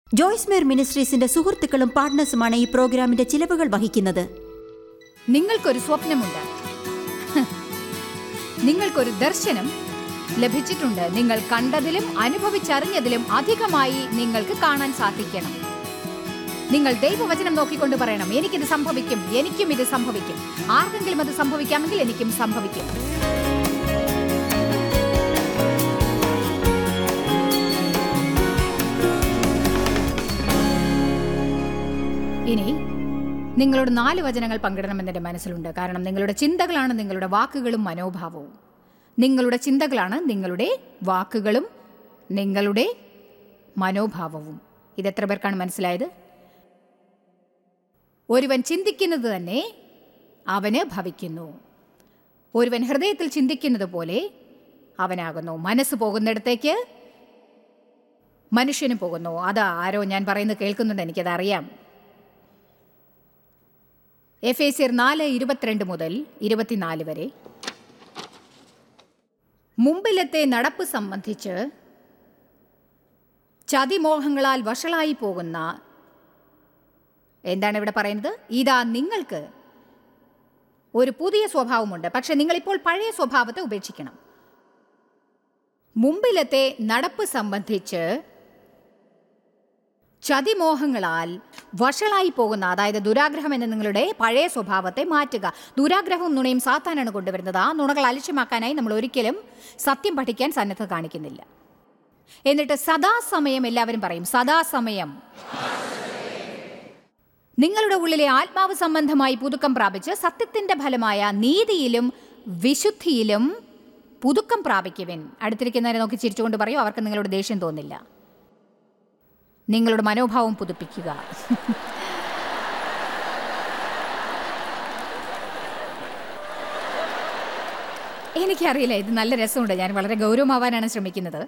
ജോയ്സ് മേർ മിനിസ്ട്രീസിന്റെ സുഹൃത്തുക്കളും പാർട്ട്നേഴ്സുമാണ് ഈ പ്രോഗ്രാമിന്റെ ചിലവുകൾ വഹിക്കുന്നത് നിങ്ങൾക്കൊരു സ്വപ്നമുണ്ട് ഹ്. നിങ്ങൾക്കൊരു ദർശനം ലഭിച്ചിട്ടുണ്ട് നിങ്ങൾ കണ്ടതിലും അനുഭവിച്ചറിഞ്ഞതിലും അധികമായി നിങ്ങൾക്ക് കാണാൻ സാധിക്കണം നിങ്ങൾ ദൈവവചനം നോക്കിക്കൊണ്ട് പറയണം എനിക്കിത് സംഭവിക്കും എനിക്കും ഇത് സംഭവിക്കും ആർക്കെങ്കിലും അത് സംഭവിക്കാമെങ്കിൽ എനിക്കും സംഭവിക്കും ഇനി നിങ്ങളോട് നാല് വചനങ്ങൾ പങ്കിടണമെന്ന് എൻ്റെ മനസ്സിലുണ്ട് കാരണം നിങ്ങളുടെ ചിന്തകളാണ് നിങ്ങളുടെ വാക്കുകളും മനോഭാവവും നിങ്ങളുടെ ചിന്തകളാണ് നിങ്ങളുടെ വാക്കുകളും നിങ്ങളുടെ മനോഭാവവും ഇത് എത്ര പേർക്കാണ് മനസ്സിലായത് ഒരുവൻ ചിന്തിക്കുന്നത് തന്നെ അവന് ഭവിക്കുന്നു ഒരുവൻ ഹൃദയത്തിൽ ചിന്തിക്കുന്നത് പോലെ അവനാകുന്നു മനസ്സ് പോകുന്നിടത്തേക്ക് മനുഷ്യന് പോകുന്നു അത് ആരോ ഞാൻ പറയുന്നത് കേൾക്കുന്നുണ്ട് എനിക്കത് അറിയാം എഫ് എ സിർ നാല് ഇരുപത്തിരണ്ട് മുതൽ ഇരുപത്തിനാല് വരെ മുമ്പിലത്തെ നടപ്പ് സംബന്ധിച്ച് ചതിമോഹങ്ങളാൽ വഷളായി പോകുന്ന എന്താണ് ഇവിടെ പറയുന്നത് ഇതാ നിങ്ങൾക്ക് ഒരു പുതിയ സ്വഭാവമുണ്ട് പക്ഷെ നിങ്ങളിപ്പോൾ പഴയ സ്വഭാവത്തെ ഉപേക്ഷിക്കണം മുമ്പിലത്തെ നടപ്പ് സംബന്ധിച്ച് ചതിമോഹങ്ങളാൽ വഷളായി പോകുന്ന അതായത് ദുരാഗ്രഹം എന്ന നിങ്ങളുടെ പഴയ സ്വഭാവത്തെ മാറ്റുക ദുരാഗ്രഹവും നുണയും സാത്താനാണ് കൊണ്ടുവരുന്നത് ആ നുണകൾ അലക്ഷ്യമാക്കാനായി നമ്മൾ ഒരിക്കലും സത്യം പഠിക്കാൻ സന്നദ്ധ കാണിക്കുന്നില്ല എന്നിട്ട് സദാസമയം എല്ലാവരും പറയും സദാസമയം നിങ്ങളുടെ ഉള്ളിലെ ആത്മാവ് സംബന്ധമായി പുതുക്കം പ്രാപിച്ച് സത്യത്തിന്റെ ഫലമായ നീതിയിലും വിശുദ്ധിയിലും പുതുക്കം പ്രാപിക്കുവിൻ അടുത്തിരിക്കുന്നവരെ നോക്കി ചിരിച്ചുകൊണ്ട് പറയും അവർക്ക് നിങ്ങളോട് ദേഷ്യം തോന്നില്ല നിങ്ങളുടെ മനോഭാവം പുതുപ്പിക്കുക എനിക്കറിയില്ല ഇത് നല്ല രസമുണ്ട് ഞാൻ വളരെ ഗൗരവമാവാനാണ് ശ്രമിക്കുന്നത്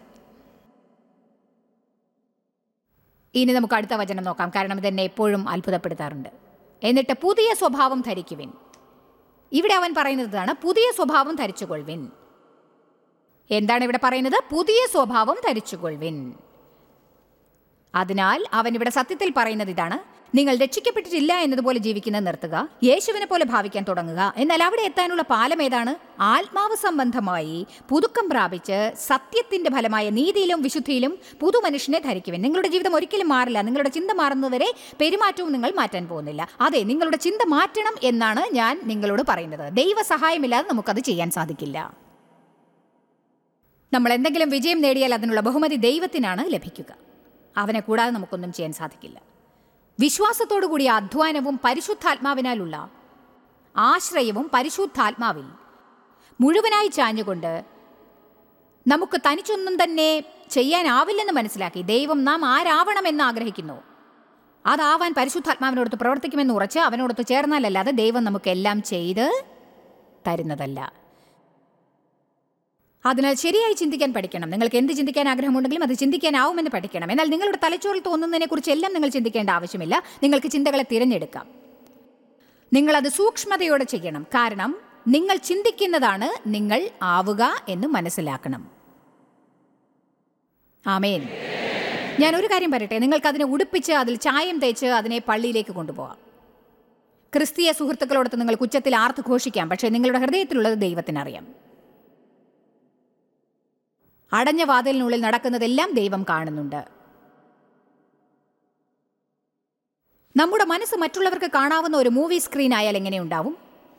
ഇനി നമുക്ക് അടുത്ത വചനം നോക്കാം കാരണം ഇതെന്നെ എപ്പോഴും അത്ഭുതപ്പെടുത്താറുണ്ട് എന്നിട്ട് പുതിയ സ്വഭാവം ധരിക്കുവിൻ ഇവിടെ അവൻ പറയുന്നതാണ് പുതിയ സ്വഭാവം ധരിച്ചുകൊള്ളുവിൻ എന്താണ് ഇവിടെ പറയുന്നത് പുതിയ സ്വഭാവം ധരിച്ചുകൊള്ളുവിൻ അതിനാൽ അവൻ ഇവിടെ സത്യത്തിൽ പറയുന്നത് ഇതാണ് നിങ്ങൾ രക്ഷിക്കപ്പെട്ടിട്ടില്ല എന്നതുപോലെ ജീവിക്കുന്നത് നിർത്തുക യേശുവിനെ പോലെ ഭാവിക്കാൻ തുടങ്ങുക എന്നാൽ അവിടെ എത്താനുള്ള പാലം ഏതാണ് ആത്മാവ് സംബന്ധമായി പുതുക്കം പ്രാപിച്ച് സത്യത്തിന്റെ ഫലമായ നീതിയിലും വിശുദ്ധിയിലും പുതുമനുഷ്യനെ ധരിക്കുവിൻ നിങ്ങളുടെ ജീവിതം ഒരിക്കലും മാറില്ല നിങ്ങളുടെ ചിന്ത മാറുന്നവരെ പെരുമാറ്റവും നിങ്ങൾ മാറ്റാൻ പോകുന്നില്ല അതെ നിങ്ങളുടെ ചിന്ത മാറ്റണം എന്നാണ് ഞാൻ നിങ്ങളോട് പറയുന്നത് ദൈവ സഹായമില്ലാതെ നമുക്കത് ചെയ്യാൻ സാധിക്കില്ല നമ്മൾ എന്തെങ്കിലും വിജയം നേടിയാൽ അതിനുള്ള ബഹുമതി ദൈവത്തിനാണ് ലഭിക്കുക അവനെ കൂടാതെ നമുക്കൊന്നും ചെയ്യാൻ സാധിക്കില്ല വിശ്വാസത്തോടു കൂടിയ അധ്വാനവും പരിശുദ്ധാത്മാവിനാലുള്ള ആശ്രയവും പരിശുദ്ധാത്മാവിൽ മുഴുവനായി ചാഞ്ഞുകൊണ്ട് നമുക്ക് തനിച്ചൊന്നും തന്നെ ചെയ്യാനാവില്ലെന്ന് മനസ്സിലാക്കി ദൈവം നാം ആരാവണമെന്ന് ആഗ്രഹിക്കുന്നു അതാവാൻ പരിശുദ്ധാത്മാവിനോടൊത്ത് പ്രവർത്തിക്കുമെന്ന് ഉറച്ച് അവനോടൊത്ത് ചേർന്നാലല്ലാതെ ദൈവം നമുക്കെല്ലാം ചെയ്ത് തരുന്നതല്ല അതിനാൽ ശരിയായി ചിന്തിക്കാൻ പഠിക്കണം നിങ്ങൾക്ക് എന്ത് ചിന്തിക്കാൻ ആഗ്രഹമുണ്ടെങ്കിലും അത് ചിന്തിക്കാനാവുമെന്ന് പഠിക്കണം എന്നാൽ നിങ്ങളുടെ തലച്ചോറിൽ തോന്നുന്നതിനെക്കുറിച്ച് എല്ലാം നിങ്ങൾ ചിന്തിക്കേണ്ട ആവശ്യമില്ല നിങ്ങൾക്ക് ചിന്തകളെ തിരഞ്ഞെടുക്കാം നിങ്ങളത് സൂക്ഷ്മതയോടെ ചെയ്യണം കാരണം നിങ്ങൾ ചിന്തിക്കുന്നതാണ് നിങ്ങൾ ആവുക എന്ന് മനസ്സിലാക്കണം ആമേൻ ഞാൻ ഒരു കാര്യം പറയട്ടെ നിങ്ങൾക്ക് അതിനെ ഉടുപ്പിച്ച് അതിൽ ചായം തേച്ച് അതിനെ പള്ളിയിലേക്ക് കൊണ്ടുപോകാം ക്രിസ്തീയ സുഹൃത്തുക്കളോടൊത്ത് നിങ്ങൾ കുച്ചത്തിൽ ആർത്ത് ഘോഷിക്കാം പക്ഷേ നിങ്ങളുടെ ഹൃദയത്തിലുള്ളത് ദൈവത്തിനറിയാം അടഞ്ഞ വാതിലിനുള്ളിൽ നടക്കുന്നതെല്ലാം ദൈവം കാണുന്നുണ്ട് നമ്മുടെ മനസ്സ് മറ്റുള്ളവർക്ക് കാണാവുന്ന ഒരു മൂവി സ്ക്രീൻ ആയാൽ എങ്ങനെ ഉണ്ടാവും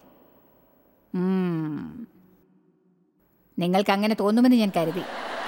ഉം. നിങ്ങൾക്ക് അങ്ങനെ തോന്നുമെന്ന് ഞാൻ കരുതി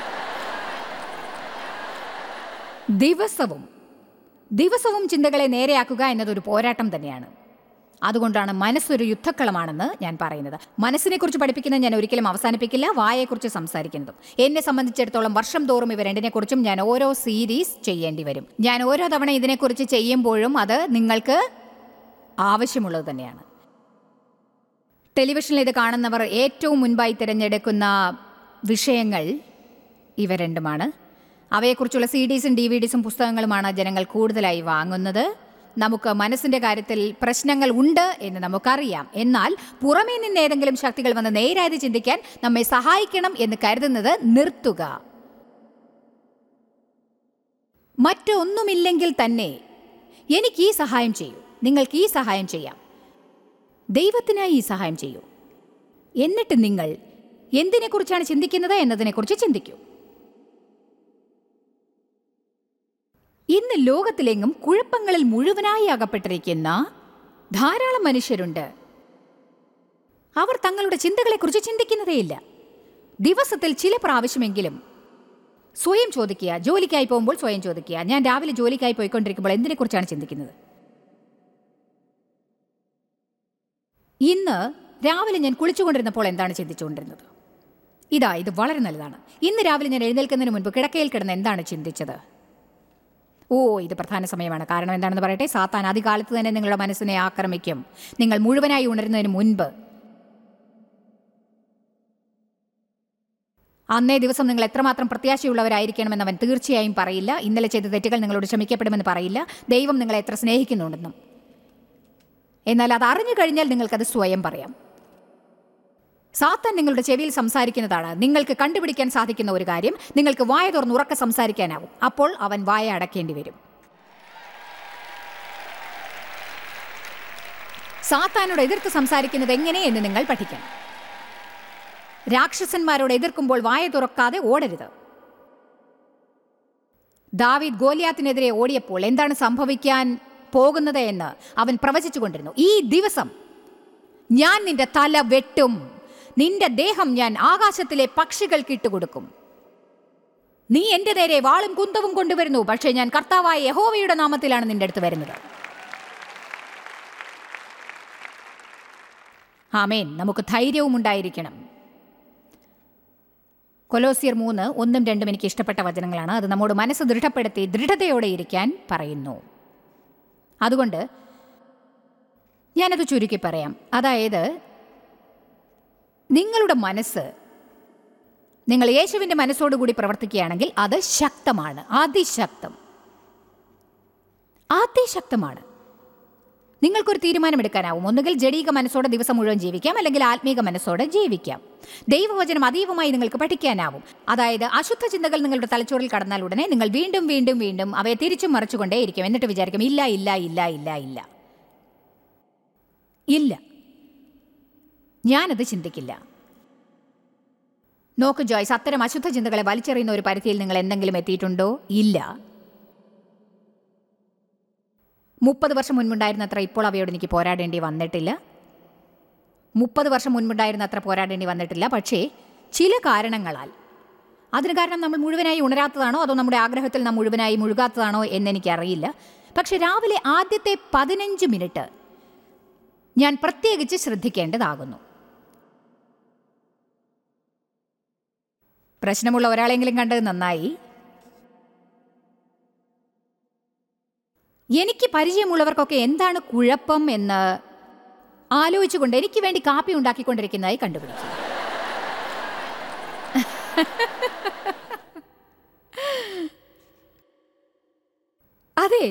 ദിവസവും ദിവസവും ചിന്തകളെ നേരെയാക്കുക എന്നതൊരു പോരാട്ടം തന്നെയാണ് അതുകൊണ്ടാണ് മനസ്സൊരു യുദ്ധക്കളമാണെന്ന് ഞാൻ പറയുന്നത് മനസ്സിനെക്കുറിച്ച് പഠിപ്പിക്കുന്നത് ഞാൻ ഒരിക്കലും അവസാനിപ്പിക്കില്ല വായെക്കുറിച്ച് സംസാരിക്കുന്നതും എന്നെ സംബന്ധിച്ചിടത്തോളം വർഷം തോറും ഇവ രണ്ടിനെക്കുറിച്ചും ഞാൻ ഓരോ സീരീസ് ചെയ്യേണ്ടി വരും ഞാൻ ഓരോ തവണ ഇതിനെക്കുറിച്ച് ചെയ്യുമ്പോഴും അത് നിങ്ങൾക്ക് ആവശ്യമുള്ളത് തന്നെയാണ് ടെലിവിഷനിൽ ഇത് കാണുന്നവർ ഏറ്റവും മുൻപായി തിരഞ്ഞെടുക്കുന്ന വിഷയങ്ങൾ ഇവ രണ്ടുമാണ് അവയെക്കുറിച്ചുള്ള സി ഡീസും ഡി വി ഡിസും പുസ്തകങ്ങളുമാണ് ജനങ്ങൾ കൂടുതലായി വാങ്ങുന്നത് നമുക്ക് മനസ്സിന്റെ കാര്യത്തിൽ പ്രശ്നങ്ങൾ ഉണ്ട് എന്ന് നമുക്കറിയാം എന്നാൽ പുറമേ നിന്ന് ഏതെങ്കിലും ശക്തികൾ വന്ന് നേരായത് ചിന്തിക്കാൻ നമ്മെ സഹായിക്കണം എന്ന് കരുതുന്നത് നിർത്തുക മറ്റൊന്നുമില്ലെങ്കിൽ തന്നെ എനിക്ക് ഈ സഹായം ചെയ്യൂ നിങ്ങൾക്ക് ഈ സഹായം ചെയ്യാം ദൈവത്തിനായി ഈ സഹായം ചെയ്യൂ എന്നിട്ട് നിങ്ങൾ എന്തിനെക്കുറിച്ചാണ് ചിന്തിക്കുന്നത് എന്നതിനെക്കുറിച്ച് ചിന്തിക്കൂ ഇന്ന് ലോകത്തിലെങ്ങും കുഴപ്പങ്ങളിൽ മുഴുവനായി അകപ്പെട്ടിരിക്കുന്ന ധാരാളം മനുഷ്യരുണ്ട് അവർ തങ്ങളുടെ ചിന്തകളെക്കുറിച്ച് ചിന്തിക്കുന്നതേയില്ല ദിവസത്തിൽ ചില പ്രാവശ്യമെങ്കിലും സ്വയം ചോദിക്കുക ജോലിക്കായി പോകുമ്പോൾ സ്വയം ചോദിക്കുക ഞാൻ രാവിലെ ജോലിക്കായി പോയിക്കൊണ്ടിരിക്കുമ്പോൾ എന്തിനെക്കുറിച്ചാണ് ചിന്തിക്കുന്നത് ഇന്ന് രാവിലെ ഞാൻ കുളിച്ചുകൊണ്ടിരുന്നപ്പോൾ എന്താണ് ചിന്തിച്ചുകൊണ്ടിരുന്നത് ഇതാ ഇത് വളരെ നല്ലതാണ് ഇന്ന് രാവിലെ ഞാൻ എഴുന്നേൽക്കുന്നതിന് മുൻപ് കിടക്കയിൽ കിടന്ന് എന്താണ് ചിന്തിച്ചത് ഓ ഇത് പ്രധാന സമയമാണ് കാരണം എന്താണെന്ന് പറയട്ടെ സാത്താൻ ആദ്യകാലത്ത് തന്നെ നിങ്ങളുടെ മനസ്സിനെ ആക്രമിക്കും നിങ്ങൾ മുഴുവനായി ഉണരുന്നതിന് മുൻപ് അന്നേ ദിവസം നിങ്ങൾ എത്രമാത്രം പ്രത്യാശയുള്ളവരായിരിക്കണമെന്ന് അവൻ തീർച്ചയായും പറയില്ല ഇന്നലെ ചെയ്ത തെറ്റുകൾ നിങ്ങളോട് ക്ഷമിക്കപ്പെടുമെന്ന് പറയില്ല ദൈവം നിങ്ങളെ എത്ര സ്നേഹിക്കുന്നുണ്ടെന്നും എന്നാൽ അത് അറിഞ്ഞു കഴിഞ്ഞാൽ നിങ്ങൾക്കത് സ്വയം പറയാം സാത്താൻ നിങ്ങളുടെ ചെവിയിൽ സംസാരിക്കുന്നതാണ് നിങ്ങൾക്ക് കണ്ടുപിടിക്കാൻ സാധിക്കുന്ന ഒരു കാര്യം നിങ്ങൾക്ക് വായ തുറന്ന് ഉറക്കെ സംസാരിക്കാനാവും അപ്പോൾ അവൻ വായ അടക്കേണ്ടി വരും സാത്താനോട് എതിർത്ത് സംസാരിക്കുന്നത് എങ്ങനെ എന്ന് നിങ്ങൾ പഠിക്കണം രാക്ഷസന്മാരോട് എതിർക്കുമ്പോൾ വായ തുറക്കാതെ ഓടരുത് ദാവീദ് ഗോലിയാത്തിനെതിരെ ഓടിയപ്പോൾ എന്താണ് സംഭവിക്കാൻ പോകുന്നത് എന്ന് അവൻ പ്രവചിച്ചുകൊണ്ടിരുന്നു ഈ ദിവസം ഞാൻ നിന്റെ തല വെട്ടും നിന്റെ ദേഹം ഞാൻ ആകാശത്തിലെ പക്ഷികൾക്ക് ഇട്ടുകൊടുക്കും നീ എന്റെ നേരെ വാളും കുന്തവും കൊണ്ടുവരുന്നു പക്ഷേ ഞാൻ കർത്താവായ യഹോവയുടെ നാമത്തിലാണ് നിന്റെ അടുത്ത് വരുന്നത് ആമേൻ നമുക്ക് ധൈര്യവും ഉണ്ടായിരിക്കണം കൊലോസിയർ മൂന്ന് ഒന്നും രണ്ടും എനിക്ക് ഇഷ്ടപ്പെട്ട വചനങ്ങളാണ് അത് നമ്മോട് മനസ്സ് ദൃഢപ്പെടുത്തി ദൃഢതയോടെ ഇരിക്കാൻ പറയുന്നു അതുകൊണ്ട് ഞാനത് ചുരുക്കി പറയാം അതായത് നിങ്ങളുടെ മനസ്സ് നിങ്ങൾ യേശുവിൻ്റെ മനസ്സോടുകൂടി പ്രവർത്തിക്കുകയാണെങ്കിൽ അത് ശക്തമാണ് അതിശക്തം അതിശക്തമാണ് നിങ്ങൾക്കൊരു തീരുമാനമെടുക്കാനാവും ഒന്നുകിൽ ജഡീക മനസ്സോടെ ദിവസം മുഴുവൻ ജീവിക്കാം അല്ലെങ്കിൽ ആത്മീക മനസ്സോടെ ജീവിക്കാം ദൈവവചനം അതീവമായി നിങ്ങൾക്ക് പഠിക്കാനാവും അതായത് അശുദ്ധ ചിന്തകൾ നിങ്ങളുടെ തലച്ചോറിൽ കടന്നാൽ ഉടനെ നിങ്ങൾ വീണ്ടും വീണ്ടും വീണ്ടും അവയെ തിരിച്ചും മറിച്ചുകൊണ്ടേയിരിക്കും എന്നിട്ട് വിചാരിക്കും ഇല്ല ഇല്ല ഇല്ല ഇല്ല ഇല്ല ഇല്ല ഞാനത് ചിന്തിക്കില്ല നോക്ക് ജോയ്സ് അത്തരം അശുദ്ധ ചിന്തകളെ വലിച്ചെറിയുന്ന ഒരു പരിധിയിൽ നിങ്ങൾ എന്തെങ്കിലും എത്തിയിട്ടുണ്ടോ ഇല്ല മുപ്പത് വർഷം മുൻപുണ്ടായിരുന്നത്ര ഇപ്പോൾ അവയോട് എനിക്ക് പോരാടേണ്ടി വന്നിട്ടില്ല മുപ്പത് വർഷം മുൻപുണ്ടായിരുന്ന അത്ര പോരാടേണ്ടി വന്നിട്ടില്ല പക്ഷേ ചില കാരണങ്ങളാൽ അതിന് കാരണം നമ്മൾ മുഴുവനായി ഉണരാത്തതാണോ അതോ നമ്മുടെ ആഗ്രഹത്തിൽ നാം മുഴുവനായി മുഴുകാത്തതാണോ എന്നെനിക്കറിയില്ല പക്ഷെ രാവിലെ ആദ്യത്തെ പതിനഞ്ച് മിനിറ്റ് ഞാൻ പ്രത്യേകിച്ച് ശ്രദ്ധിക്കേണ്ടതാകുന്നു പ്രശ്നമുള്ള ഒരാളെങ്കിലും കണ്ടത് നന്നായി എനിക്ക് പരിചയമുള്ളവർക്കൊക്കെ എന്താണ് കുഴപ്പം എന്ന് ആലോചിച്ചുകൊണ്ട് എനിക്ക് വേണ്ടി കാപ്പി ഉണ്ടാക്കിക്കൊണ്ടിരിക്കുന്നതായി കണ്ടുപിടിക്കും അതെ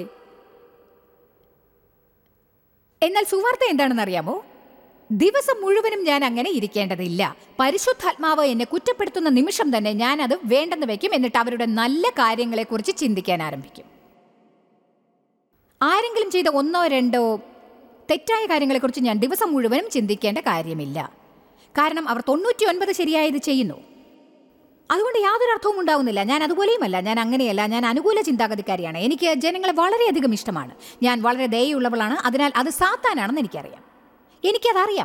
എന്നാൽ സുവാർത്ത എന്താണെന്ന് അറിയാമോ ദിവസം മുഴുവനും ഞാൻ അങ്ങനെ ഇരിക്കേണ്ടതില്ല പരിശുദ്ധാത്മാവ് എന്നെ കുറ്റപ്പെടുത്തുന്ന നിമിഷം തന്നെ ഞാൻ അത് വേണ്ടെന്ന് വെക്കും എന്നിട്ട് അവരുടെ നല്ല കാര്യങ്ങളെക്കുറിച്ച് ചിന്തിക്കാൻ ആരംഭിക്കും ആരെങ്കിലും ചെയ്ത ഒന്നോ രണ്ടോ തെറ്റായ കാര്യങ്ങളെക്കുറിച്ച് ഞാൻ ദിവസം മുഴുവനും ചിന്തിക്കേണ്ട കാര്യമില്ല കാരണം അവർ തൊണ്ണൂറ്റി ഒൻപത് ശരിയായത് ചെയ്യുന്നു അതുകൊണ്ട് യാതൊരു അർത്ഥവും ഉണ്ടാവുന്നില്ല ഞാൻ അതുപോലെയുമല്ല ഞാൻ അങ്ങനെയല്ല ഞാൻ അനുകൂല ചിന്താഗതിക്കാരിയാണ് എനിക്ക് ജനങ്ങളെ വളരെയധികം ഇഷ്ടമാണ് ഞാൻ വളരെ ദയുള്ളവളാണ് അതിനാൽ അത് സാത്താനാണെന്ന് എനിക്കറിയാം എനിക്കതറിയാം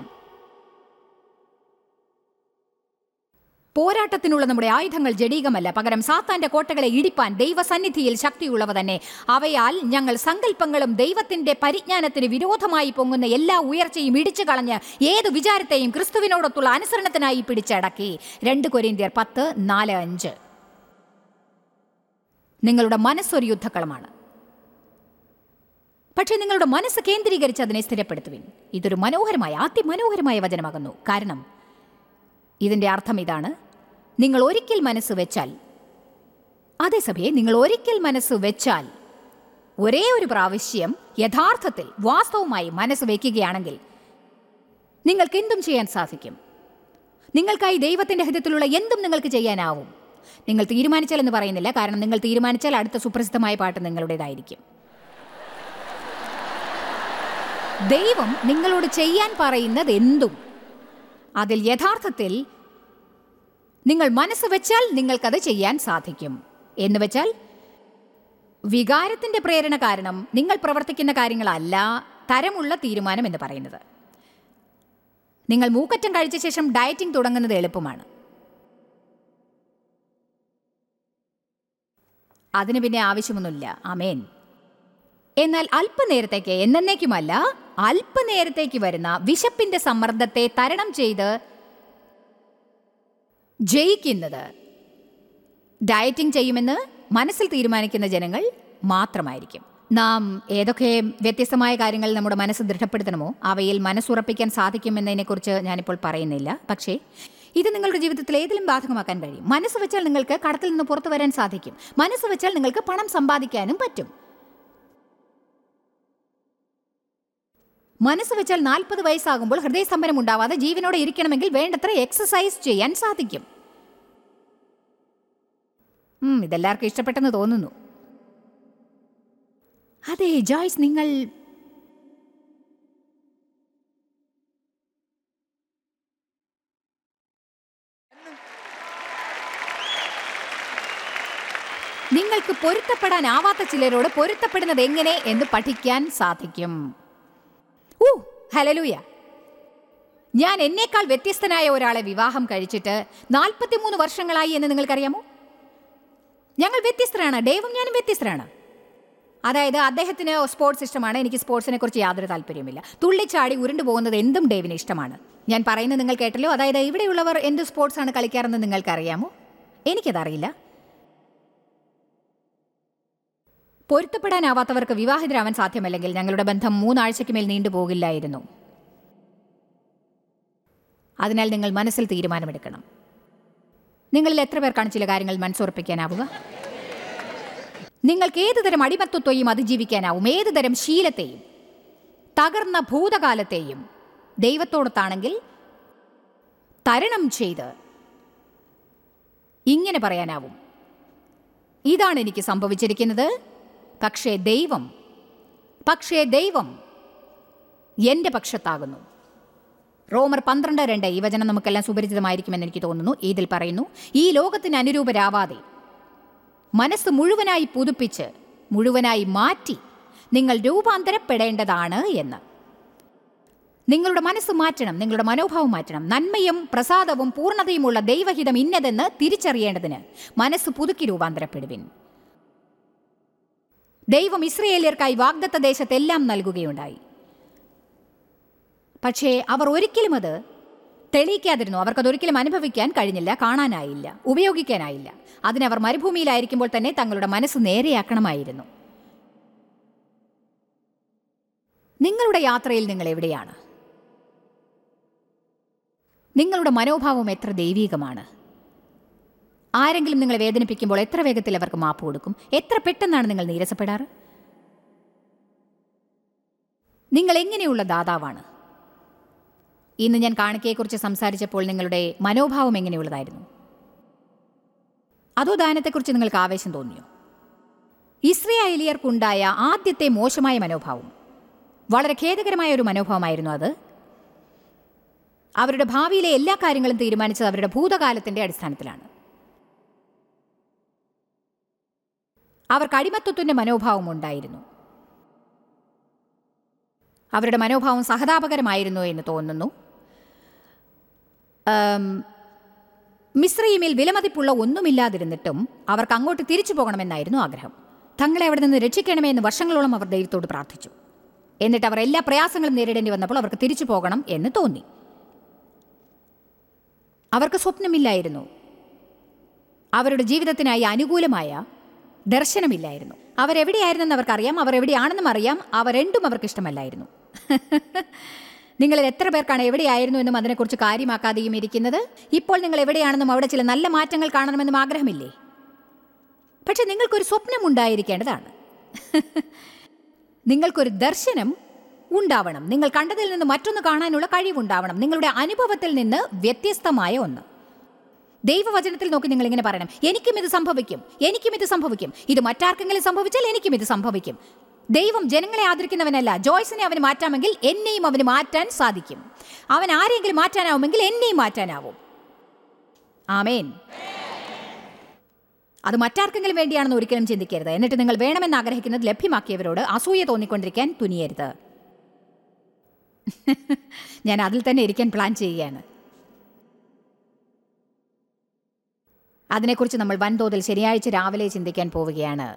പോരാട്ടത്തിനുള്ള നമ്മുടെ ആയുധങ്ങൾ ജഡീകമല്ല പകരം സാത്താന്റെ കോട്ടകളെ ഇടിപ്പാൻ ദൈവസന്നിധിയിൽ ശക്തിയുള്ളവ തന്നെ അവയാൽ ഞങ്ങൾ സങ്കല്പങ്ങളും ദൈവത്തിന്റെ പരിജ്ഞാനത്തിന് വിരോധമായി പൊങ്ങുന്ന എല്ലാ ഉയർച്ചയും ഇടിച്ചു കളഞ്ഞ് ഏത് വിചാരത്തെയും ക്രിസ്തുവിനോടൊത്തുള്ള അനുസരണത്തിനായി പിടിച്ചടക്കി രണ്ട് കൊരിന്ത്യർ പത്ത് നാല് അഞ്ച് നിങ്ങളുടെ മനസ്സൊരു യുദ്ധക്കളമാണ് പക്ഷേ നിങ്ങളുടെ മനസ്സ് കേന്ദ്രീകരിച്ച് അതിനെ സ്ഥിരപ്പെടുത്തുവിൻ ഇതൊരു മനോഹരമായ അതിമനോഹരമായ വചനമാകുന്നു കാരണം ഇതിൻ്റെ അർത്ഥം ഇതാണ് നിങ്ങൾ ഒരിക്കൽ മനസ്സ് വെച്ചാൽ അതേസമയം നിങ്ങൾ ഒരിക്കൽ മനസ്സ് വെച്ചാൽ ഒരേ ഒരു പ്രാവശ്യം യഥാർത്ഥത്തിൽ വാസ്തവമായി മനസ്സ് വയ്ക്കുകയാണെങ്കിൽ നിങ്ങൾക്ക് എന്തും ചെയ്യാൻ സാധിക്കും നിങ്ങൾക്കായി ദൈവത്തിൻ്റെ ഹിതത്തിലുള്ള എന്തും നിങ്ങൾക്ക് ചെയ്യാനാവും നിങ്ങൾ തീരുമാനിച്ചാൽ എന്ന് പറയുന്നില്ല കാരണം നിങ്ങൾ തീരുമാനിച്ചാൽ അടുത്ത സുപ്രസിദ്ധമായ പാട്ട് നിങ്ങളുടേതായിരിക്കും ദൈവം നിങ്ങളോട് ചെയ്യാൻ പറയുന്നത് എന്തും അതിൽ യഥാർത്ഥത്തിൽ നിങ്ങൾ മനസ്സ് വെച്ചാൽ നിങ്ങൾക്കത് ചെയ്യാൻ സാധിക്കും എന്ന് വെച്ചാൽ വികാരത്തിന്റെ പ്രേരണ കാരണം നിങ്ങൾ പ്രവർത്തിക്കുന്ന കാര്യങ്ങളല്ല തരമുള്ള തീരുമാനം എന്ന് പറയുന്നത് നിങ്ങൾ മൂക്കറ്റം കഴിച്ച ശേഷം ഡയറ്റിംഗ് തുടങ്ങുന്നത് എളുപ്പമാണ് അതിന് പിന്നെ ആവശ്യമൊന്നുമില്ല അമേൻ എന്നാൽ അല്പനേരത്തേക്ക് എന്നേക്കുമല്ല അല്പനേരത്തേക്ക് വരുന്ന വിശപ്പിന്റെ സമ്മർദ്ദത്തെ തരണം ചെയ്ത് ജയിക്കുന്നത് ഡയറ്റിംഗ് ചെയ്യുമെന്ന് മനസ്സിൽ തീരുമാനിക്കുന്ന ജനങ്ങൾ മാത്രമായിരിക്കും നാം ഏതൊക്കെ വ്യത്യസ്തമായ കാര്യങ്ങൾ നമ്മുടെ മനസ്സ് ദൃഢപ്പെടുത്തണമോ അവയിൽ മനസ്സുറപ്പിക്കാൻ സാധിക്കുമെന്നതിനെക്കുറിച്ച് ഞാനിപ്പോൾ പറയുന്നില്ല പക്ഷേ ഇത് നിങ്ങളുടെ ജീവിതത്തിൽ ഏതിലും ബാധകമാക്കാൻ കഴിയും മനസ്സ് വെച്ചാൽ നിങ്ങൾക്ക് കടത്തിൽ നിന്ന് പുറത്തു വരാൻ സാധിക്കും മനസ്സ് വെച്ചാൽ നിങ്ങൾക്ക് പണം സമ്പാദിക്കാനും പറ്റും മനസ്സ് വെച്ചാൽ നാൽപ്പത് വയസ്സാകുമ്പോൾ ഹൃദയസ്തംഭനം ഉണ്ടാവാതെ ജീവനോടെ ഇരിക്കണമെങ്കിൽ വേണ്ടത്ര എക്സസൈസ് ചെയ്യാൻ സാധിക്കും ഉം, ഇതെല്ലാവർക്കും ഇഷ്ടപ്പെട്ടെന്ന് തോന്നുന്നു അതെ ജോയ്സ് നിങ്ങൾ നിങ്ങൾക്ക് പൊരുത്തപ്പെടാനാവാത്ത ചിലരോട് പൊരുത്തപ്പെടുന്നത് എങ്ങനെ എന്ന് പഠിക്കാൻ സാധിക്കും ഊ ഹലലൂയ ഞാൻ എന്നേക്കാൾ വ്യത്യസ്തനായ ഒരാളെ വിവാഹം കഴിച്ചിട്ട് നാൽപ്പത്തിമൂന്ന് വർഷങ്ങളായി എന്ന് നിങ്ങൾക്കറിയാമോ ഞങ്ങൾ വ്യത്യസ്തരാണ് ഡേവും ഞാനും വ്യത്യസ്തരാണ് അതായത് അദ്ദേഹത്തിന് സ്പോർട്സ് ഇഷ്ടമാണ് എനിക്ക് സ്പോർട്സിനെ കുറിച്ച് യാതൊരു താല്പര്യമില്ല തുള്ളിച്ചാടി ഉരുണ്ടു പോകുന്നത് എന്തും ഡേവിന് ഇഷ്ടമാണ് ഞാൻ പറയുന്നത് നിങ്ങൾ കേട്ടല്ലോ അതായത് ഇവിടെയുള്ളവർ എന്ത് സ്പോർട്സാണ് കളിക്കാറെന്ന് നിങ്ങൾക്കറിയാമോ എനിക്കതറിയില്ല പൊരുത്തപ്പെടാനാവാത്തവർക്ക് വിവാഹിതരാവാൻ സാധ്യമല്ലെങ്കിൽ ഞങ്ങളുടെ ബന്ധം മൂന്നാഴ്ചയ്ക്ക് മേൽ നീണ്ടുപോകില്ലായിരുന്നു അതിനാൽ നിങ്ങൾ മനസ്സിൽ തീരുമാനമെടുക്കണം നിങ്ങളിൽ എത്ര പേർക്കാണ് ചില കാര്യങ്ങൾ മനസ്സുറപ്പിക്കാനാവുക നിങ്ങൾക്ക് ഏത് തരം അടിമത്വത്തെയും അതിജീവിക്കാനാവും ഏത് തരം ശീലത്തെയും തകർന്ന ഭൂതകാലത്തെയും ദൈവത്തോടത്താണെങ്കിൽ തരണം ചെയ്ത് ഇങ്ങനെ പറയാനാവും ഇതാണ് എനിക്ക് സംഭവിച്ചിരിക്കുന്നത് പക്ഷേ ദൈവം പക്ഷേ ദൈവം എൻ്റെ പക്ഷത്താകുന്നു റോമർ പന്ത്രണ്ട് രണ്ട് ഈ വചനം നമുക്കെല്ലാം സുപരിചിതമായിരിക്കുമെന്ന് എനിക്ക് തോന്നുന്നു ഇതിൽ പറയുന്നു ഈ ലോകത്തിന് അനുരൂപരാവാതെ മനസ്സ് മുഴുവനായി പുതുപ്പിച്ച് മുഴുവനായി മാറ്റി നിങ്ങൾ രൂപാന്തരപ്പെടേണ്ടതാണ് എന്ന് നിങ്ങളുടെ മനസ്സ് മാറ്റണം നിങ്ങളുടെ മനോഭാവം മാറ്റണം നന്മയും പ്രസാദവും പൂർണ്ണതയുമുള്ള ദൈവഹിതം ഇന്നതെന്ന് തിരിച്ചറിയേണ്ടതിന് മനസ്സ് പുതുക്കി രൂപാന്തരപ്പെടുവിൻ ദൈവം ഇസ്രയേലിയർക്കായി വാഗ്ദത്ത ദേശത്തെല്ലാം നൽകുകയുണ്ടായി പക്ഷേ അവർ ഒരിക്കലും അത് തെളിയിക്കാതിരുന്നു അവർക്കത് ഒരിക്കലും അനുഭവിക്കാൻ കഴിഞ്ഞില്ല കാണാനായില്ല ഉപയോഗിക്കാനായില്ല അതിനവർ മരുഭൂമിയിലായിരിക്കുമ്പോൾ തന്നെ തങ്ങളുടെ മനസ്സ് നേരെയാക്കണമായിരുന്നു നിങ്ങളുടെ യാത്രയിൽ നിങ്ങൾ എവിടെയാണ് നിങ്ങളുടെ മനോഭാവം എത്ര ദൈവീകമാണ് ആരെങ്കിലും നിങ്ങളെ വേദനിപ്പിക്കുമ്പോൾ എത്ര വേഗത്തിൽ അവർക്ക് മാപ്പ് കൊടുക്കും എത്ര പെട്ടെന്നാണ് നിങ്ങൾ നീരസപ്പെടാറ് നിങ്ങൾ എങ്ങനെയുള്ള ദാതാവാണ് ഇന്ന് ഞാൻ കാണിക്കയെക്കുറിച്ച് സംസാരിച്ചപ്പോൾ നിങ്ങളുടെ മനോഭാവം എങ്ങനെയുള്ളതായിരുന്നു അതോ ദാനത്തെക്കുറിച്ച് നിങ്ങൾക്ക് ആവേശം തോന്നിയോ ഇസ്രയേലിയർക്കുണ്ടായ ആദ്യത്തെ മോശമായ മനോഭാവം വളരെ ഖേദകരമായ ഒരു മനോഭാവമായിരുന്നു അത് അവരുടെ ഭാവിയിലെ എല്ലാ കാര്യങ്ങളും തീരുമാനിച്ചത് അവരുടെ ഭൂതകാലത്തിന്റെ അടിസ്ഥാനത്തിലാണ് അവർക്ക് അടിമത്വത്തിന്റെ മനോഭാവം ഉണ്ടായിരുന്നു അവരുടെ മനോഭാവം സഹതാപകരമായിരുന്നു എന്ന് തോന്നുന്നു ആം, മിശ്രയിമിൽ വിലമതിപ്പുള്ള ഒന്നുമില്ലാതിരുന്നിട്ടും അവർക്ക് അങ്ങോട്ട് തിരിച്ചു പോകണമെന്നായിരുന്നു ആഗ്രഹം തങ്ങളെ അവിടെ നിന്ന് രക്ഷിക്കണമേ എന്ന് വർഷങ്ങളോളം അവർ ദൈവത്തോട് പ്രാർത്ഥിച്ചു എന്നിട്ട് അവർ എല്ലാ പ്രയാസങ്ങളും നേരിടേണ്ടി വന്നപ്പോൾ അവർക്ക് തിരിച്ചു പോകണം എന്ന് തോന്നി അവർക്ക് സ്വപ്നമില്ലായിരുന്നു അവരുടെ ജീവിതത്തിനായി അനുകൂലമായ ദർശനമില്ലായിരുന്നു അവരെവിടെയായിരുന്നെന്ന് അവർക്കറിയാം അവർ എവിടെയാണെന്നും അറിയാം അവ രണ്ടും അവർക്ക് ഇഷ്ടമല്ലായിരുന്നു നിങ്ങളിൽ എത്ര പേർക്കാണ് എവിടെയായിരുന്നു എന്നും അതിനെക്കുറിച്ച് കാര്യമാക്കാതെയും ഇരിക്കുന്നത് ഇപ്പോൾ നിങ്ങൾ എവിടെയാണെന്നും അവിടെ ചില നല്ല മാറ്റങ്ങൾ കാണണമെന്നും ആഗ്രഹമില്ലേ പക്ഷെ നിങ്ങൾക്കൊരു സ്വപ്നം ഉണ്ടായിരിക്കേണ്ടതാണ് നിങ്ങൾക്കൊരു ദർശനം ഉണ്ടാവണം നിങ്ങൾ കണ്ടതിൽ നിന്ന് മറ്റൊന്ന് കാണാനുള്ള കഴിവുണ്ടാവണം നിങ്ങളുടെ അനുഭവത്തിൽ നിന്ന് വ്യത്യസ്തമായ ഒന്ന് ദൈവവചനത്തിൽ നോക്കി നിങ്ങൾ ഇങ്ങനെ പറയണം എനിക്കും ഇത് സംഭവിക്കും എനിക്കും ഇത് സംഭവിക്കും ഇത് മറ്റാർക്കെങ്കിലും സംഭവിച്ചാൽ എനിക്കും ഇത് സംഭവിക്കും ദൈവം ജനങ്ങളെ ആദരിക്കുന്നവനല്ല ജോയ്സിനെ അവന് മാറ്റാമെങ്കിൽ എന്നെയും അവന് മാറ്റാൻ സാധിക്കും അവൻ ആരെങ്കിലും മാറ്റാനാവുമെങ്കിൽ എന്നെയും മാറ്റാനാവും ആമേൻ അത് മറ്റാർക്കെങ്കിലും വേണ്ടിയാണെന്ന് ഒരിക്കലും ചിന്തിക്കരുത് എന്നിട്ട് നിങ്ങൾ വേണമെന്ന് ആഗ്രഹിക്കുന്നത് ലഭ്യമാക്കിയവരോട് അസൂയ തോന്നിക്കൊണ്ടിരിക്കാൻ തുനിയരുത് ഞാൻ അതിൽ തന്നെ ഇരിക്കാൻ പ്ലാൻ ചെയ്യുകയാണ് അതിനെക്കുറിച്ച് നമ്മൾ വൻതോതിൽ ശനിയാഴ്ച രാവിലെ ചിന്തിക്കാൻ പോവുകയാണ്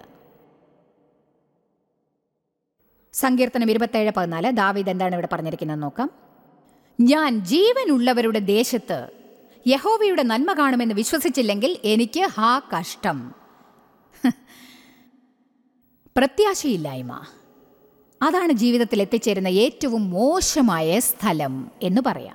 സങ്കീർത്തനം ഇരുപത്തേഴ് പതിനാല് ദാവീദ് എന്താണ് ഇവിടെ പറഞ്ഞിരിക്കുന്നത് നോക്കാം ഞാൻ ജീവനുള്ളവരുടെ ദേശത്ത് യഹോവയുടെ നന്മ കാണുമെന്ന് വിശ്വസിച്ചില്ലെങ്കിൽ എനിക്ക് ഹാ കഷ്ടം പ്രത്യാശയില്ലായ്മ അതാണ് ജീവിതത്തിൽ എത്തിച്ചേരുന്ന ഏറ്റവും മോശമായ സ്ഥലം എന്ന് പറയാം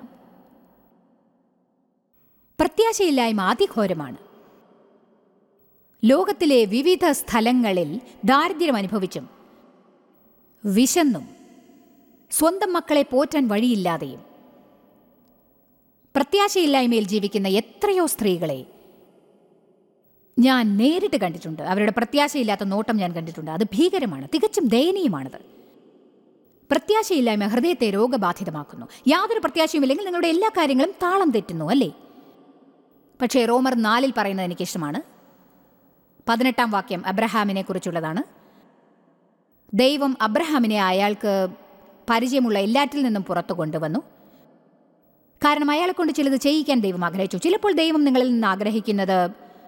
പ്രത്യാശയില്ലായ്മ അതിഘോരമാണ് ലോകത്തിലെ വിവിധ സ്ഥലങ്ങളിൽ ദാരിദ്ര്യം അനുഭവിച്ചും വിശന്നും സ്വന്തം മക്കളെ പോറ്റാൻ വഴിയില്ലാതെയും പ്രത്യാശയില്ലായ്മയിൽ ജീവിക്കുന്ന എത്രയോ സ്ത്രീകളെ ഞാൻ നേരിട്ട് കണ്ടിട്ടുണ്ട് അവരുടെ പ്രത്യാശയില്ലാത്ത നോട്ടം ഞാൻ കണ്ടിട്ടുണ്ട് അത് ഭീകരമാണ് തികച്ചും ദയനീയമാണത് പ്രത്യാശയില്ലായ്മ ഹൃദയത്തെ രോഗബാധിതമാക്കുന്നു യാതൊരു പ്രത്യാശയുമില്ലെങ്കിൽ നിങ്ങളുടെ എല്ലാ കാര്യങ്ങളും താളം തെറ്റുന്നു അല്ലേ പക്ഷേ റോമർ നാലിൽ പറയുന്നത് എനിക്കിഷ്ടമാണ് പതിനെട്ടാം വാക്യം അബ്രഹാമിനെ കുറിച്ചുള്ളതാണ് ദൈവം അബ്രഹാമിനെ അയാൾക്ക് പരിചയമുള്ള എല്ലാറ്റിൽ നിന്നും പുറത്തു കൊണ്ടുവന്നു കാരണം അയാളെ കൊണ്ട് ചിലത് ചെയ്യിക്കാൻ ദൈവം ആഗ്രഹിച്ചു ചിലപ്പോൾ ദൈവം നിങ്ങളിൽ നിന്ന് ആഗ്രഹിക്കുന്നത്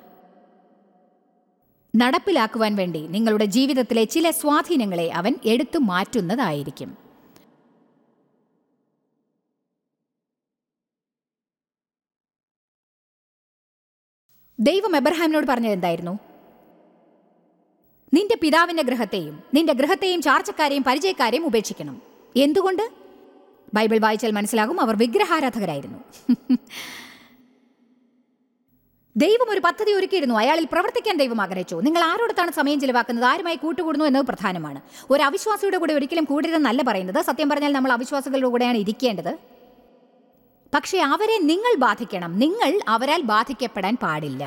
നടപ്പിലാക്കുവാൻ വേണ്ടി നിങ്ങളുടെ ജീവിതത്തിലെ ചില സ്വാധീനങ്ങളെ അവൻ എടുത്തു മാറ്റുന്നതായിരിക്കും ദൈവം എബ്രഹാമിനോട് പറഞ്ഞത് എന്തായിരുന്നു നിന്റെ പിതാവിന്റെ ഗൃഹത്തെയും നിന്റെ ഗൃഹത്തെയും ചാർച്ചക്കാരെയും പരിചയക്കാരെയും ഉപേക്ഷിക്കണം എന്തുകൊണ്ട് ബൈബിൾ വായിച്ചാൽ മനസ്സിലാകും അവർ വിഗ്രഹാരാധകരായിരുന്നു ദൈവം ഒരു പദ്ധതി ഒരുക്കിയിരുന്നു അയാളിൽ പ്രവർത്തിക്കാൻ ദൈവം ആഗ്രഹിച്ചു നിങ്ങൾ ആരോടത്താണ് സമയം ചിലവാക്കുന്നത് ആരുമായി കൂട്ടുകൂടുന്നു എന്നത് പ്രധാനമാണ് ഒരു അവിശ്വാസിയുടെ കൂടെ ഒരിക്കലും കൂടരുതെന്നല്ല പറയുന്നത് സത്യം പറഞ്ഞാൽ നമ്മൾ അവിശ്വാസികളുടെ കൂടെയാണ് ഇരിക്കേണ്ടത് പക്ഷേ അവരെ നിങ്ങൾ ബാധിക്കണം നിങ്ങൾ അവരാൽ ബാധിക്കപ്പെടാൻ പാടില്ല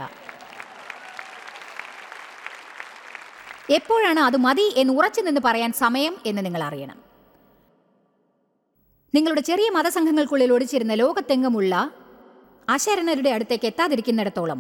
എപ്പോഴാണ് അത് മതി എന്ന് ഉറച്ചു നിന്ന് പറയാൻ സമയം എന്ന് നിങ്ങൾ അറിയണം നിങ്ങളുടെ ചെറിയ മതസംഘങ്ങൾക്കുള്ളിൽ ഒടിച്ചിരുന്ന ലോകത്തെങ്ങുമുള്ള അശരണരുടെ അടുത്തേക്ക് എത്താതിരിക്കുന്നിടത്തോളം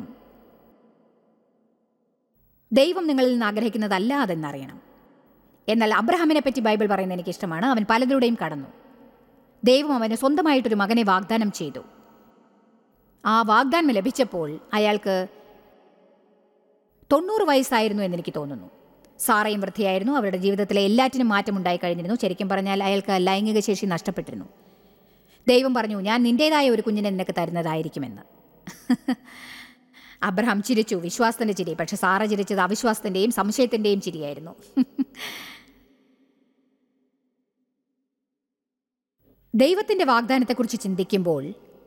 ദൈവം നിങ്ങളിൽ നിന്ന് ആഗ്രഹിക്കുന്നതല്ല അതെന്നറിയണം എന്നാൽ അബ്രഹാമിനെ പറ്റി ബൈബിൾ പറയുന്നത് എനിക്ക് ഇഷ്ടമാണ് അവൻ പലതിലൂടെയും കടന്നു ദൈവം അവന് സ്വന്തമായിട്ടൊരു മകനെ വാഗ്ദാനം ചെയ്തു ആ വാഗ്ദാനം ലഭിച്ചപ്പോൾ അയാൾക്ക് തൊണ്ണൂറ് വയസ്സായിരുന്നു എന്നെനിക്ക് തോന്നുന്നു സാറയും വൃത്തിയായിരുന്നു അവരുടെ ജീവിതത്തിലെ എല്ലാറ്റിനും മാറ്റമുണ്ടായി കഴിഞ്ഞിരുന്നു ശരിക്കും പറഞ്ഞാൽ അയാൾക്ക് ലൈംഗിക ശേഷി നഷ്ടപ്പെട്ടിരുന്നു ദൈവം പറഞ്ഞു ഞാൻ നിന്റേതായ ഒരു കുഞ്ഞിനെ നിനക്ക് തരുന്നതായിരിക്കുമെന്ന് അബ്രഹാം ചിരിച്ചു വിശ്വാസത്തിന്റെ ചിരി പക്ഷെ സാറ ചിരിച്ചത് അവിശ്വാസത്തിന്റെയും സംശയത്തിന്റെയും ചിരിയായിരുന്നു ദൈവത്തിന്റെ വാഗ്ദാനത്തെക്കുറിച്ച് ചിന്തിക്കുമ്പോൾ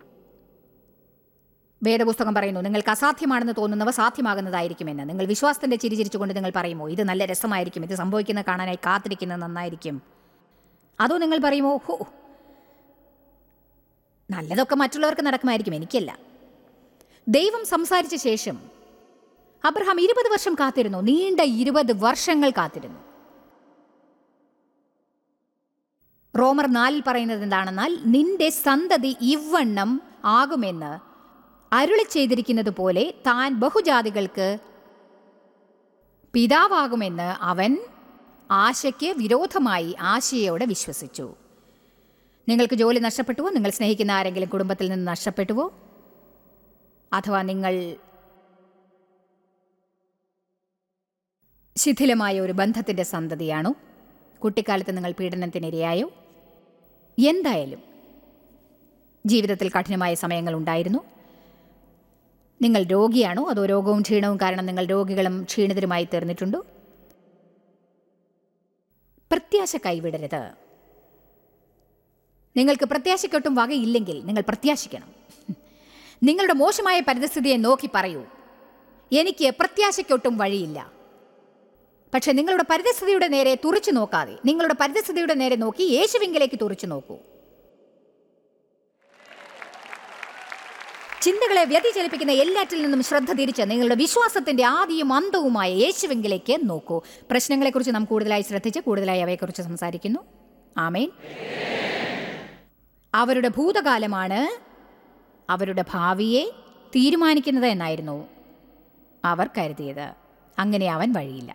വേദപുസ്തകം പറയുന്നു നിങ്ങൾക്ക് അസാധ്യമാണെന്ന് തോന്നുന്നവ സാധ്യമാകുന്നതായിരിക്കുമെന്ന് നിങ്ങൾ വിശ്വാസത്തിന്റെ ചിരി ചിരിച്ചുകൊണ്ട് നിങ്ങൾ പറയുമോ ഇത് നല്ല രസമായിരിക്കും ഇത് സംഭവിക്കുന്നത് കാണാനായി കാത്തിരിക്കുന്നത് നന്നായിരിക്കും അതോ നിങ്ങൾ പറയുമോ ഹോ നല്ലതൊക്കെ മറ്റുള്ളവർക്ക് നടക്കുമായിരിക്കും എനിക്കല്ല ദൈവം സംസാരിച്ച ശേഷം അബ്രഹാം ഇരുപത് വർഷം കാത്തിരുന്നു നീണ്ട ഇരുപത് വർഷങ്ങൾ കാത്തിരുന്നു റോമർ നാലിൽ പറയുന്നത് എന്താണെന്നാൽ നിന്റെ സന്തതി ഇവണ്ണം ആകുമെന്ന് അരുളി ചെയ്തിരിക്കുന്നത് പോലെ താൻ ബഹുജാതികൾക്ക് പിതാവാകുമെന്ന് അവൻ ആശയ്ക്ക് വിരോധമായി ആശയോടെ വിശ്വസിച്ചു നിങ്ങൾക്ക് ജോലി നഷ്ടപ്പെട്ടുവോ നിങ്ങൾ സ്നേഹിക്കുന്ന ആരെങ്കിലും കുടുംബത്തിൽ നിന്ന് നഷ്ടപ്പെട്ടുവോ അഥവാ നിങ്ങൾ ശിഥിലമായ ഒരു ബന്ധത്തിൻ്റെ സന്തതിയാണോ കുട്ടിക്കാലത്ത് നിങ്ങൾ പീഡനത്തിനിരയായോ എന്തായാലും ജീവിതത്തിൽ കഠിനമായ സമയങ്ങൾ ഉണ്ടായിരുന്നു നിങ്ങൾ രോഗിയാണോ അതോ രോഗവും ക്ഷീണവും കാരണം നിങ്ങൾ രോഗികളും ക്ഷീണിതരുമായി തീർന്നിട്ടുണ്ടോ പ്രത്യാശ കൈവിടരുത് നിങ്ങൾക്ക് പ്രത്യാശയ്ക്കൊട്ടും വകയില്ലെങ്കിൽ നിങ്ങൾ പ്രത്യാശിക്കണം നിങ്ങളുടെ മോശമായ പരിസ്ഥിതിയെ നോക്കി പറയൂ എനിക്ക് പ്രത്യാശയ്ക്കൊട്ടും വഴിയില്ല പക്ഷെ നിങ്ങളുടെ പരിസ്ഥിതിയുടെ നേരെ തുറച്ചു നോക്കാതെ നിങ്ങളുടെ പരിസ്ഥിതിയുടെ നേരെ നോക്കി യേശുവിങ്കിലേക്ക് തുറച്ചു നോക്കൂ ചിന്തകളെ വ്യതിചലിപ്പിക്കുന്ന എല്ലാറ്റിൽ നിന്നും ശ്രദ്ധ തിരിച്ച് നിങ്ങളുടെ വിശ്വാസത്തിന്റെ ആദിയും അന്തവുമായ യേശുവെങ്കിലേക്ക് നോക്കൂ പ്രശ്നങ്ങളെക്കുറിച്ച് നാം കൂടുതലായി ശ്രദ്ധിച്ച് കൂടുതലായി അവയെക്കുറിച്ച് സംസാരിക്കുന്നു ആമേൻ അവരുടെ ഭൂതകാലമാണ് അവരുടെ ഭാവിയെ തീരുമാനിക്കുന്നത് എന്നായിരുന്നു അവർ കരുതിയത് അങ്ങനെ അവൻ വഴിയില്ല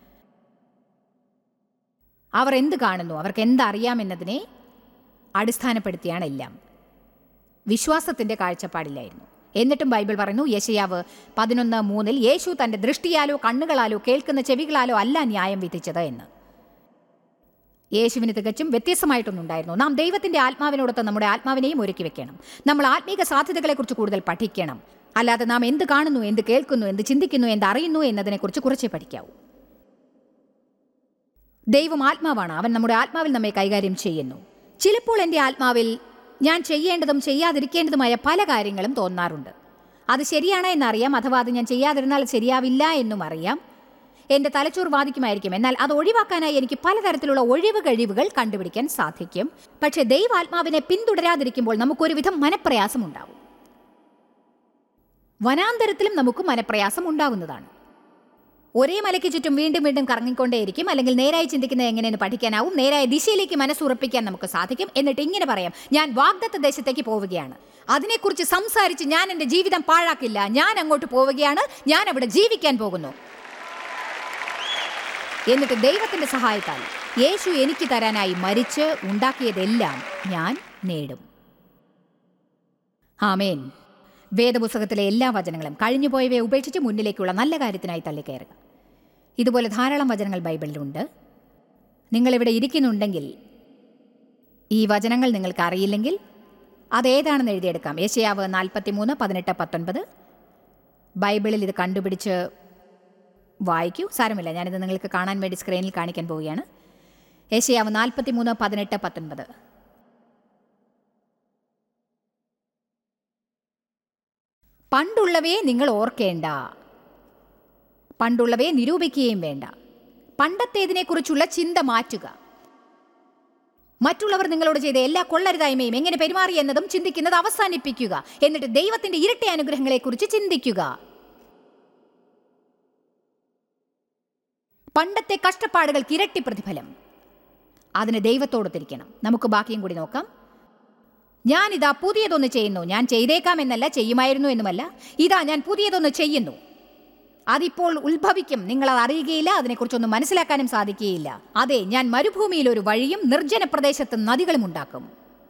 അവർ എന്ത് കാണുന്നു അവർക്ക് എന്തറിയാമെന്നതിനെ അടിസ്ഥാനപ്പെടുത്തിയാണ് എല്ലാം വിശ്വാസത്തിന്റെ കാഴ്ചപ്പാടില്ലായിരുന്നു എന്നിട്ടും ബൈബിൾ പറയുന്നു യശയാവ് പതിനൊന്ന് മൂന്നിൽ യേശു തന്റെ ദൃഷ്ടിയാലോ കണ്ണുകളാലോ കേൾക്കുന്ന ചെവികളാലോ അല്ല ന്യായം വിധിച്ചത് എന്ന് യേശുവിന് തികച്ചും വ്യത്യസ്തമായിട്ടൊന്നുണ്ടായിരുന്നു നാം ദൈവത്തിന്റെ ആത്മാവിനോടൊത്ത് നമ്മുടെ ആത്മാവിനെയും ഒരുക്കി വെക്കണം നമ്മൾ ആത്മീക സാധ്യതകളെക്കുറിച്ച് കൂടുതൽ പഠിക്കണം അല്ലാതെ നാം എന്ത് കാണുന്നു എന്ത് കേൾക്കുന്നു എന്ത് ചിന്തിക്കുന്നു എന്ത് അറിയുന്നു എന്നതിനെക്കുറിച്ച് കുറച്ചേ പഠിക്കാവൂ ദൈവം ആത്മാവാണ് അവൻ നമ്മുടെ ആത്മാവിൽ നമ്മെ കൈകാര്യം ചെയ്യുന്നു ചിലപ്പോൾ എൻ്റെ ആത്മാവിൽ ഞാൻ ചെയ്യേണ്ടതും ചെയ്യാതിരിക്കേണ്ടതുമായ പല കാര്യങ്ങളും തോന്നാറുണ്ട് അത് ശരിയാണ് എന്നറിയാം അഥവാ അത് ഞാൻ ചെയ്യാതിരുന്നാൽ ശരിയാവില്ല എന്നും അറിയാം എൻ്റെ തലച്ചോർ വാദിക്കുമായിരിക്കും എന്നാൽ അത് ഒഴിവാക്കാനായി എനിക്ക് പലതരത്തിലുള്ള ഒഴിവ് കഴിവുകൾ കണ്ടുപിടിക്കാൻ സാധിക്കും പക്ഷേ ദൈവാത്മാവിനെ പിന്തുടരാതിരിക്കുമ്പോൾ നമുക്കൊരുവിധം മനപ്രയാസം ഉണ്ടാവും വനാന്തരത്തിലും നമുക്ക് മനപ്രയാസം ഉണ്ടാവുന്നതാണ് ഒരേ മലയ്ക്ക് ചുറ്റും വീണ്ടും വീണ്ടും കറങ്ങിക്കൊണ്ടേയിരിക്കും അല്ലെങ്കിൽ നേരായി ചിന്തിക്കുന്നത് എങ്ങനെയെന്ന് പഠിക്കാനാവും നേരായ ദിശയിലേക്ക് മനസ്സുറപ്പിക്കാൻ നമുക്ക് സാധിക്കും എന്നിട്ട് ഇങ്ങനെ പറയാം ഞാൻ വാഗ്ദത്ത ദേശത്തേക്ക് പോവുകയാണ് അതിനെക്കുറിച്ച് സംസാരിച്ച് ഞാൻ എൻ്റെ ജീവിതം പാഴാക്കില്ല ഞാൻ അങ്ങോട്ട് പോവുകയാണ് ഞാൻ അവിടെ ജീവിക്കാൻ പോകുന്നു എന്നിട്ട് ദൈവത്തിന്റെ സഹായത്താൽ യേശു എനിക്ക് തരാനായി മരിച്ച് ഉണ്ടാക്കിയതെല്ലാം ഞാൻ നേടും ആമേൻ വേദപുസ്തകത്തിലെ എല്ലാ വചനങ്ങളും കഴിഞ്ഞുപോയവയെ ഉപേക്ഷിച്ച് മുന്നിലേക്കുള്ള നല്ല കാര്യത്തിനായി തള്ളിക്കയറുക ഇതുപോലെ ധാരാളം വചനങ്ങൾ ബൈബിളിലുണ്ട് നിങ്ങളിവിടെ ഇരിക്കുന്നുണ്ടെങ്കിൽ ഈ വചനങ്ങൾ നിങ്ങൾക്ക് അറിയില്ലെങ്കിൽ അതേതാണെന്ന് എഴുതിയെടുക്കാം യേശയാവ് നാൽപ്പത്തി മൂന്ന് പതിനെട്ട് പത്തൊൻപത് ബൈബിളിൽ ഇത് കണ്ടുപിടിച്ച് വായിക്കൂ സാരമില്ല ഞാനിത് നിങ്ങൾക്ക് കാണാൻ വേണ്ടി സ്ക്രീനിൽ കാണിക്കാൻ പോവുകയാണ് യേശയാവ് നാൽപ്പത്തി മൂന്ന് പതിനെട്ട് പത്തൊൻപത് പണ്ടുള്ളവയെ നിങ്ങൾ ഓർക്കേണ്ട പണ്ടുള്ളവയെ നിരൂപിക്കുകയും വേണ്ട പണ്ടത്തേതിനെക്കുറിച്ചുള്ള ചിന്ത മാറ്റുക മറ്റുള്ളവർ നിങ്ങളോട് ചെയ്ത എല്ലാ കൊള്ളരുതായ്മയും എങ്ങനെ പെരുമാറി എന്നതും ചിന്തിക്കുന്നത് അവസാനിപ്പിക്കുക എന്നിട്ട് ദൈവത്തിന്റെ ഇരട്ടി അനുഗ്രഹങ്ങളെക്കുറിച്ച് ചിന്തിക്കുക പണ്ടത്തെ കഷ്ടപ്പാടുകൾക്ക് ഇരട്ടി പ്രതിഫലം അതിന് ദൈവത്തോട് തിരിക്കണം നമുക്ക് ബാക്കിയും കൂടി നോക്കാം ഞാനിതാ പുതിയതൊന്ന് ചെയ്യുന്നു ഞാൻ ചെയ്തേക്കാം എന്നല്ല ചെയ്യുമായിരുന്നു എന്നുമല്ല ഇതാ ഞാൻ പുതിയതൊന്ന് ചെയ്യുന്നു അതിപ്പോൾ ഉത്ഭവിക്കും നിങ്ങൾ അത് അറിയുകയില്ല അതിനെക്കുറിച്ചൊന്നും മനസ്സിലാക്കാനും സാധിക്കുകയില്ല അതെ ഞാൻ മരുഭൂമിയിൽ ഒരു വഴിയും നിർജ്ജന പ്രദേശത്ത് നദികളും ഉണ്ടാക്കും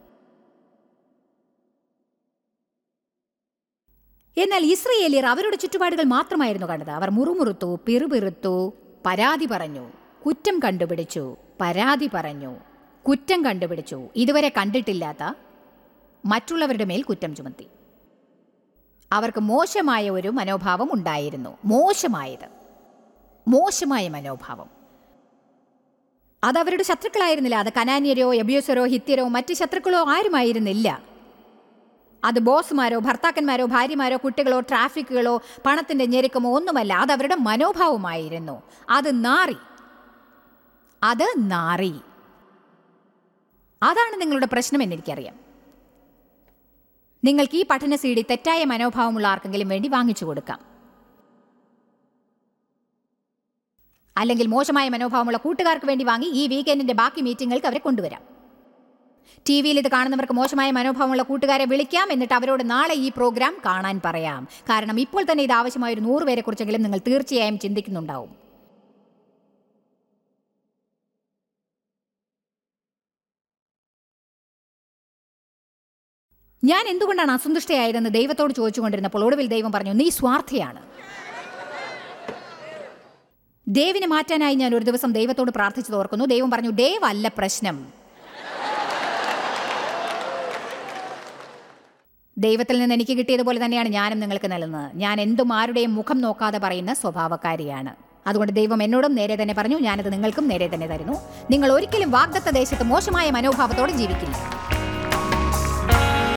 എന്നാൽ ഇസ്രയേലിയർ അവരുടെ ചുറ്റുപാടുകൾ മാത്രമായിരുന്നു കണ്ടത് അവർ മുറുമുറുത്തു പിറുപിറുത്തു പരാതി പറഞ്ഞു കുറ്റം കണ്ടുപിടിച്ചു പരാതി പറഞ്ഞു കുറ്റം കണ്ടുപിടിച്ചു ഇതുവരെ കണ്ടിട്ടില്ലാത്ത മറ്റുള്ളവരുടെ മേൽ കുറ്റം ചുമത്തി അവർക്ക് മോശമായ ഒരു മനോഭാവം ഉണ്ടായിരുന്നു മോശമായത് മോശമായ മനോഭാവം അത് അവരുടെ ശത്രുക്കളായിരുന്നില്ല അത് കനാന്യരോ എബ്യൂസരോ ഹിത്യരോ മറ്റ് ശത്രുക്കളോ ആരുമായിരുന്നില്ല അത് ബോസുമാരോ ഭർത്താക്കന്മാരോ ഭാര്യമാരോ കുട്ടികളോ ട്രാഫിക്കുകളോ പണത്തിന്റെ ഞെരുക്കമോ ഒന്നുമല്ല അത് അവരുടെ മനോഭാവമായിരുന്നു അത് നാറി അത് നാറി അതാണ് നിങ്ങളുടെ പ്രശ്നം എന്നെനിക്കറിയാം നിങ്ങൾക്ക് ഈ പഠന സി ഡി തെറ്റായ മനോഭാവമുള്ള ആർക്കെങ്കിലും വേണ്ടി വാങ്ങിച്ചു കൊടുക്കാം അല്ലെങ്കിൽ മോശമായ മനോഭാവമുള്ള കൂട്ടുകാർക്ക് വേണ്ടി വാങ്ങി ഈ വീക്കെൻഡിന്റെ ബാക്കി മീറ്റിങ്ങുകൾക്ക് അവരെ കൊണ്ടുവരാം ടി വിയിൽ ഇത് കാണുന്നവർക്ക് മോശമായ മനോഭാവമുള്ള കൂട്ടുകാരെ വിളിക്കാം എന്നിട്ട് അവരോട് നാളെ ഈ പ്രോഗ്രാം കാണാൻ പറയാം കാരണം ഇപ്പോൾ തന്നെ ഇത് ആവശ്യമായ ഒരു നൂറ് പേരെ കുറിച്ചെങ്കിലും നിങ്ങൾ തീർച്ചയായും ചിന്തിക്കുന്നുണ്ടാവും ഞാൻ എന്തുകൊണ്ടാണ് അസന്തുഷ്ടയായതെന്ന് ദൈവത്തോട് ചോദിച്ചുകൊണ്ടിരുന്നപ്പോൾ ഒടുവിൽ ദൈവം പറഞ്ഞു നീ സ്വാർത്ഥയാണ് ദേവിനെ മാറ്റാനായി ഞാൻ ഒരു ദിവസം ദൈവത്തോട് പ്രാർത്ഥിച്ചത് ഓർക്കുന്നു ദൈവം പറഞ്ഞു ദേവ് അല്ല പ്രശ്നം ദൈവത്തിൽ നിന്ന് എനിക്ക് കിട്ടിയതുപോലെ തന്നെയാണ് ഞാനും നിങ്ങൾക്ക് നൽകുന്നത് ഞാൻ എന്തും ആരുടെയും മുഖം നോക്കാതെ പറയുന്ന സ്വഭാവക്കാരിയാണ് അതുകൊണ്ട് ദൈവം എന്നോടും നേരെ തന്നെ പറഞ്ഞു ഞാനത് നിങ്ങൾക്കും നേരെ തന്നെ തരുന്നു നിങ്ങൾ ഒരിക്കലും വാഗ്ദത്ത ദേശത്ത് മോശമായ മനോഭാവത്തോടെ ജീവിക്കില്ല